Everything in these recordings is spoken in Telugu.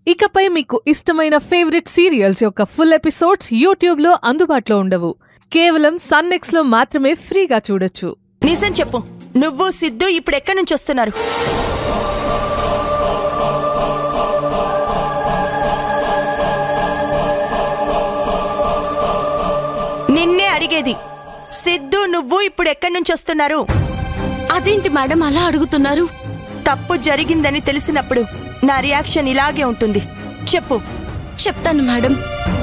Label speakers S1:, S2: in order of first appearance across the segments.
S1: ఇకపై మీకు ఇష్టమైన ఫేవరెట్ సీరియల్స్ యొక్క ఫుల్ ఎపిసోడ్స్ యూట్యూబ్లో అందుబాటులో ఉండవు కేవలం సన్నెక్స్లో మాత్రమే ఫ్రీగా చూడొచ్చు
S2: నిజం చెప్పు నువ్వు సిద్ధు ఇప్పుడు ఎక్కడి నుంచి వస్తున్నారు నిన్నే అడిగేది సిద్ధు నువ్వు ఇప్పుడు ఎక్కడి నుంచి వస్తున్నారు
S3: అదేంటి మేడం అలా అడుగుతున్నారు
S2: తప్పు జరిగిందని తెలిసినప్పుడు నా రియాక్షన్ ఇలాగే ఉంటుంది చెప్పు
S3: చెప్తాను మేడం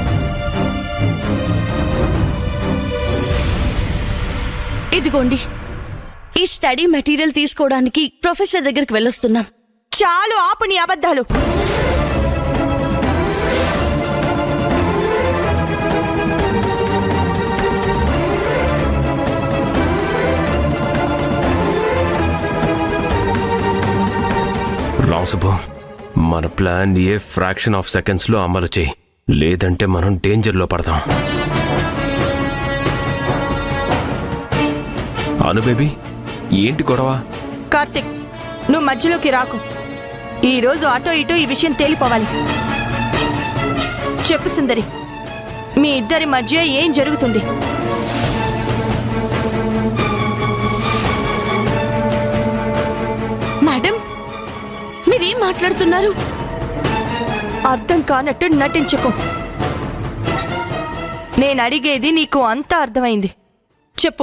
S3: ఇదిగోండి ఈ స్టడీ మెటీరియల్ తీసుకోవడానికి ప్రొఫెసర్ దగ్గరికి వెళ్ళొస్తున్నాం
S2: చాలు ఆపు నీ అబద్ధాలు
S4: రాసుబు మన ప్లాన్ ఏ ఫ్రాక్షన్ ఆఫ్ సెకండ్స్లో అమలు చేయి లేదంటే మనం డేంజర్లో పడతాం అను బేబీ ఏంటి గొడవ
S2: కార్తిక్ నువ్వు మధ్యలోకి రాకు ఈ రోజు అటో ఇటో ఈ విషయం తేలిపోవాలి చెప్పు సుందరి మీ ఇద్దరి మధ్య ఏం జరుగుతుంది
S3: మేడం మీరేం మాట్లాడుతున్నారు
S2: అర్థం కానట్టు నటించకు నేను అడిగేది నీకు అంతా అర్థమైంది చెప్పు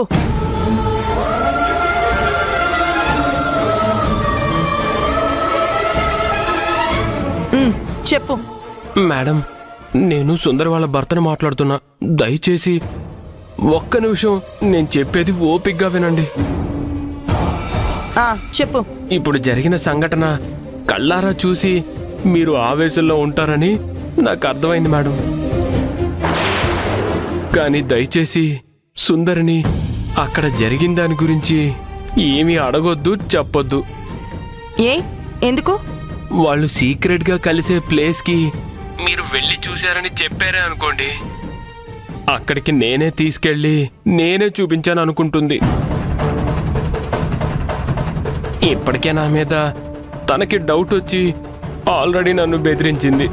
S2: ఉమ్, చెప్పు
S4: మేడం నేను సుందర్ వాళ్ళ భర్తను మాట్లాడుతున్నా దయచేసి ఒక్క నిమిషం నేను చెప్పేది ఓపిగ్గా వినండి
S2: ఆ చెప్పు
S4: ఇప్పుడు జరిగిన సంఘటన కళ్ళారా చూసి మీరు ఆవేశంలో ఉంటారని నాకు అర్థమైంది మేడం కానీ దయచేసి సుందరిని అక్కడ జరిగిన దాని గురించి ఏమీ అడగొద్దు చెప్పొద్దు
S2: ఏ ఎందుకు
S4: వాళ్ళు సీక్రెట్గా కలిసే ప్లేస్కి మీరు వెళ్ళి చూశారని చెప్పారే అనుకోండి అక్కడికి నేనే తీసుకెళ్ళి నేనే చూపించాను అనుకుంటుంది ఇప్పటికే నా మీద తనకి డౌట్ వచ్చి ఆల్రెడీ నన్ను బెదిరించింది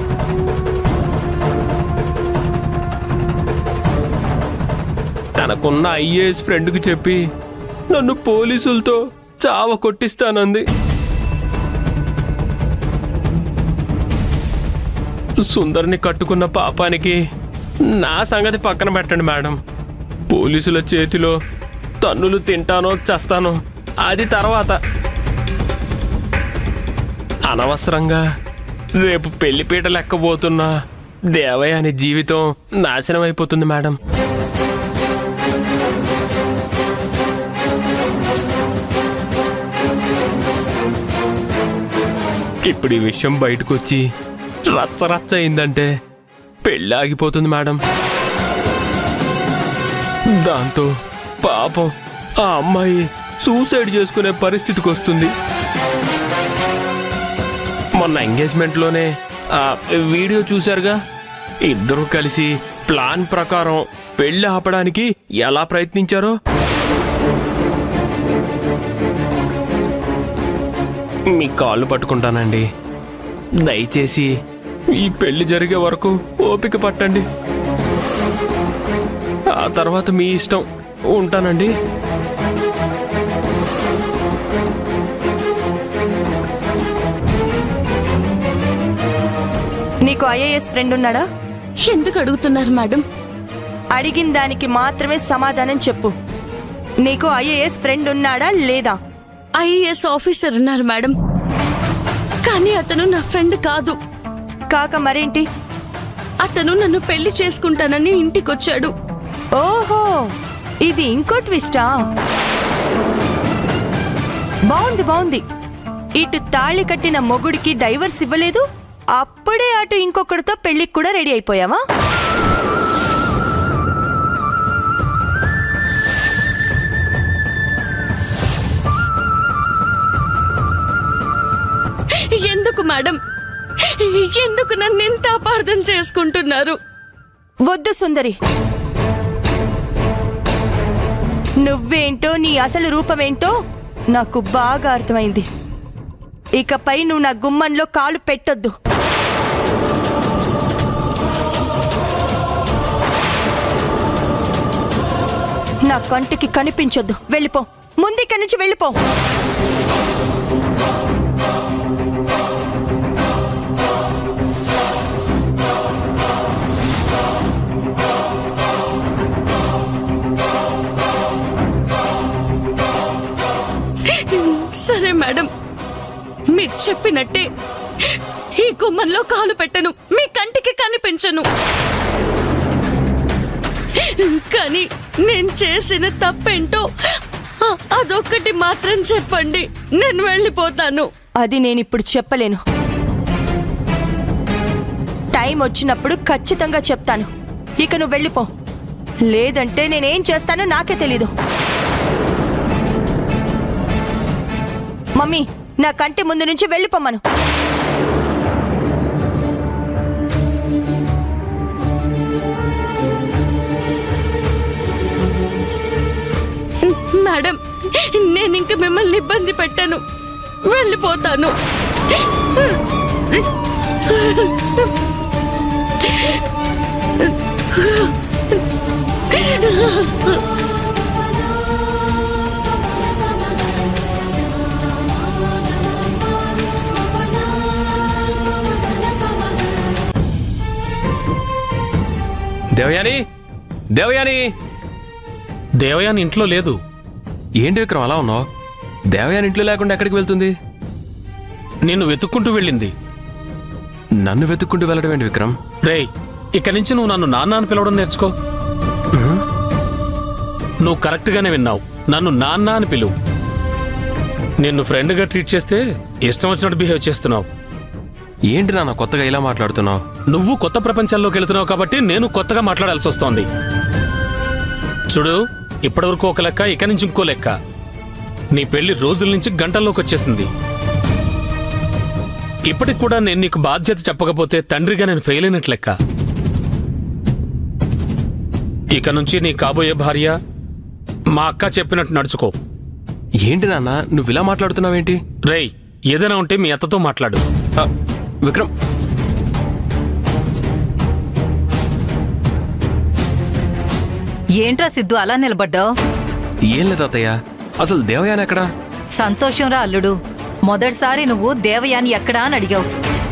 S4: తనకున్న ఐఏఎస్ ఫ్రెండ్కి చెప్పి నన్ను పోలీసులతో చావ కొట్టిస్తానంది సుందర్ని కట్టుకున్న పాపానికి నా సంగతి పక్కన పెట్టండి మేడం పోలీసుల చేతిలో తన్నులు తింటానో చస్తానో అది తర్వాత అనవసరంగా రేపు పెళ్లిపీట లెక్కబోతున్న దేవయ్య అనే జీవితం నాశనం అయిపోతుంది మేడం ఇప్పుడు ఈ విషయం బయటకు వచ్చి రచ్చ రచ్చ అయిందంటే పెళ్ళి ఆగిపోతుంది మేడం దాంతో పాపం ఆ అమ్మాయి సూసైడ్ చేసుకునే పరిస్థితికి వస్తుంది మొన్న ఎంగేజ్మెంట్లోనే ఆ వీడియో చూశారుగా ఇద్దరూ కలిసి ప్లాన్ ప్రకారం పెళ్లి ఆపడానికి ఎలా ప్రయత్నించారో మీ కాళ్ళు పట్టుకుంటానండి దయచేసి ఈ పెళ్లి జరిగే వరకు ఓపిక పట్టండి ఆ తర్వాత మీ ఇష్టం ఉంటానండి
S2: నీకు ఐఏఎస్ ఫ్రెండ్ ఉన్నాడా
S3: ఎందుకు అడుగుతున్నారు మేడం
S2: అడిగిన దానికి మాత్రమే సమాధానం చెప్పు నీకు ఐఏఎస్ ఫ్రెండ్ ఉన్నాడా లేదా
S3: ఐఏఎస్ ఆఫీసర్ ఉన్నారు మేడం కానీ అతను నా ఫ్రెండ్ కాదు
S2: కాక మరేంటి
S3: అతను నన్ను పెళ్లి చేసుకుంటానని ఇంటికొచ్చాడు
S2: ఓహో ఇది ఇంకో ట్విస్టా బాగుంది బాగుంది ఇటు తాళి కట్టిన మొగుడికి డైవర్స్ ఇవ్వలేదు అప్పుడే అటు ఇంకొకరితో పెళ్లికి కూడా రెడీ అయిపోయావా
S3: ఎందుకు మేడం ఎందుకు నన్ను ఎంత అపార్థం చేసుకుంటున్నారు
S2: వద్దు సుందరి నువ్వేంటో నీ అసలు రూపమేంటో నాకు బాగా అర్థమైంది ఇకపై నువ్వు నా గుమ్మంలో కాలు పెట్టొద్దు నా కంటికి కనిపించొద్దు వెళ్ళిపో ముందు ఇక్కడి నుంచి వెళ్ళిపో
S3: సరే మేడం మీరు చెప్పినట్టే ఈ గుమ్మంలో కాలు పెట్టను మీ కంటికి కనిపించను కానీ నేను చేసిన తప్పేంటో ఆ, అదొక్కటి మాత్రం చెప్పండి నేను వెళ్ళిపోతాను
S2: అది నేను ఇప్పుడు చెప్పలేను టైం వచ్చినప్పుడు ఖచ్చితంగా చెప్తాను ఇక నువ్వు వెళ్ళిపో లేదంటే నేనేం చేస్తానో నాకే తెలీదు మమ్మీ నా కంటి ముందు నుంచి వెళ్ళిపోమ్మను
S3: మేడం నేను ఇంక మిమ్మల్ని ఇబ్బంది పెట్టాను వెళ్ళిపోతాను
S4: దేవయాని దేవయాని
S5: దేవయాని ఇంట్లో లేదు
S4: ఏంటి విక్రమ్ అలా ఉన్నావు దేవయాని ఇంట్లో లేకుండా ఎక్కడికి వెళ్తుంది
S5: నిన్ను వెతుక్కుంటూ వెళ్ళింది
S4: నన్ను వెతుక్కుంటూ వెళ్ళడం ఏంటి విక్రమ్
S5: రేయ్ ఇక్కడి నుంచి నువ్వు నన్ను నాన్న అని పిలవడం నేర్చుకో నువ్వు కరెక్ట్గానే విన్నావు నన్ను నాన్న అని పిలువు నిన్ను ఫ్రెండ్గా ట్రీట్ చేస్తే ఇష్టం వచ్చినట్టు బిహేవ్ చేస్తున్నావు
S4: ఏంటి నాన్న కొత్తగా ఇలా మాట్లాడుతున్నావు
S5: నువ్వు కొత్త ప్రపంచాల్లోకి వెళ్తున్నావు కాబట్టి నేను కొత్తగా మాట్లాడాల్సి వస్తోంది చూడు ఇప్పటివరకు ఒక లెక్క ఇక నుంచి ఇంకో లెక్క నీ పెళ్లి రోజుల నుంచి గంటల్లోకి వచ్చేసింది ఇప్పటికి కూడా నేను నీకు బాధ్యత చెప్పకపోతే తండ్రిగా నేను ఫెయిల్ అయినట్లు లెక్క ఇక నుంచి నీ కాబోయే భార్య మా అక్క చెప్పినట్టు నడుచుకో
S4: ఏంటి నాన్న నువ్వు ఇలా మాట్లాడుతున్నావేంటి
S5: రేయ్ ఏదైనా ఉంటే మీ అత్తతో మాట్లాడు
S4: ఆ, విక్రమ్
S6: ఏంట్రా సిద్ధు అలా నిలబడ్డావు
S4: ఏం లేదు అత్తయ్య అసలు దేవయాని ఎక్కడా
S6: సంతోషంరా అల్లుడు మొదటిసారి నువ్వు దేవయాని ఎక్కడా అని అడిగావు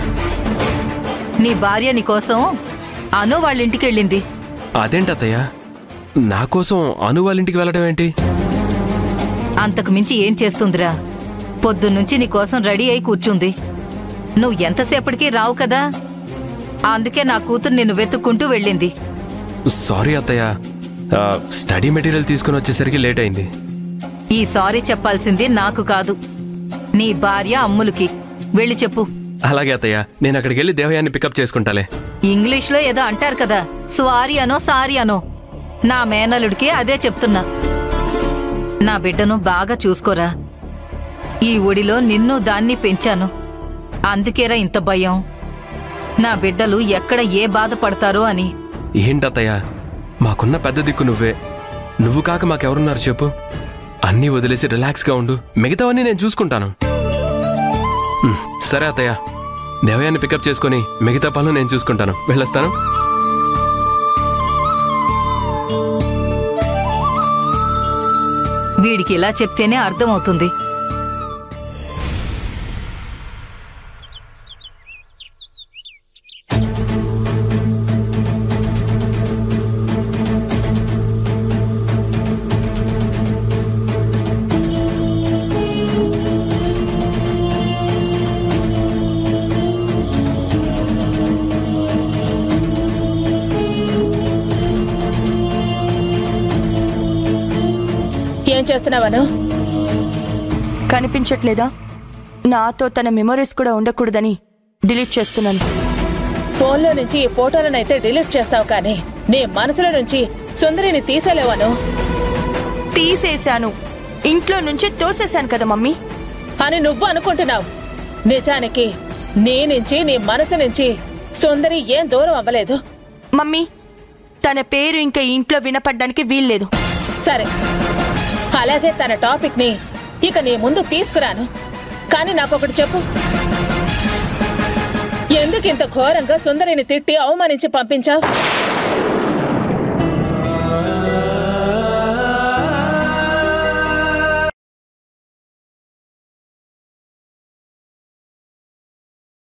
S6: నీ భార్య నీకోసం అను వాళ్ళ ఇంటికి వెళ్ళింది
S4: అదేంటి అత్తయ్య నా కోసం అను వాళ్ళ ఇంటికి వెళ్ళడం ఏంటి
S6: అంతకు మించి ఏం చేస్తుందిరా పొద్దున్నుంచి నీకోసం రెడీ అయి కూర్చుంది నువ్వు ఎంతసేపటికి రావు కదా అందుకే నా కూతురు నిన్ను వెతుక్కుంటూ వెళ్ళింది
S4: సారీ అత్తయ్య ఆ, స్టడీ మెటీరియల్ తీసుకుని వచ్చేసరికి లేట్ అయింది
S6: ఈ సారీ చెప్పాల్సింది నాకు కాదు నీ భార్య అమ్ములకి వెళ్ళి చెప్పు
S4: అలాగే అత్తయ్య నేను అక్కడికి వెళ్ళి దేవయాన్ని పికప్ చేసుకుంటాలే
S6: ఇంగ్లీష్లో ఏదో అంటారు కదా స్వారీ అనో సారీ అనో నా మేనలుడికి అదే చెప్తున్నా నా బిడ్డను బాగా చూసుకోరా ఈ ఒడిలో నిన్ను దాన్ని పెంచాను అందుకేరా ఇంత భయం నా బిడ్డలు ఎక్కడ ఏ బాధపడతారో అని
S4: ఏంటత్తయ్య మాకున్న పెద్ద దిక్కు నువ్వే నువ్వు కాక మాకెవరున్నారు చెప్పు అన్నీ వదిలేసి రిలాక్స్గా ఉండు మిగతావన్నీ నేను చూసుకుంటాను ఉమ్, సరే అత్తయ్య దేవయాన్ని పికప్ చేసుకొని మిగతా పనులు నేను చూసుకుంటాను వెళ్ళొస్తాను
S6: వీడికి ఇలా చెప్తేనే అర్థమవుతుంది
S7: ఏం చేస్తున్నావను
S2: కనిపించట్లేదా నాతో తన మెమరీస్ కూడా ఉండకూడదని డిలీట్ చేస్తున్నాను
S7: ఫోన్లో నుంచి ఈ ఫోటోలనైతే డిలీట్ చేస్తావు కానీ నీ మనసులో నుంచి సుందరిని తీసేలేవను
S2: తీసేశాను ఇంట్లో నుంచి తోసేశాను కదా మమ్మీ
S7: అని నువ్వు అనుకుంటున్నావు నిజానికి నీ నుంచి నీ మనసు నుంచి సుందరి ఏం దూరం అవ్వలేదు
S2: మమ్మీ తన పేరు ఇంకా ఈ ఇంట్లో వినపడ్డానికి వీల్లేదు
S7: సరే అలాగే తన టాపిక్ ని ఇక నీ ముందు తీసుకురాను కానీ నాకొకటి చెప్పు ఎందుకింత ఘోరంగా సుందరిని తిట్టి అవమానించి పంపించావు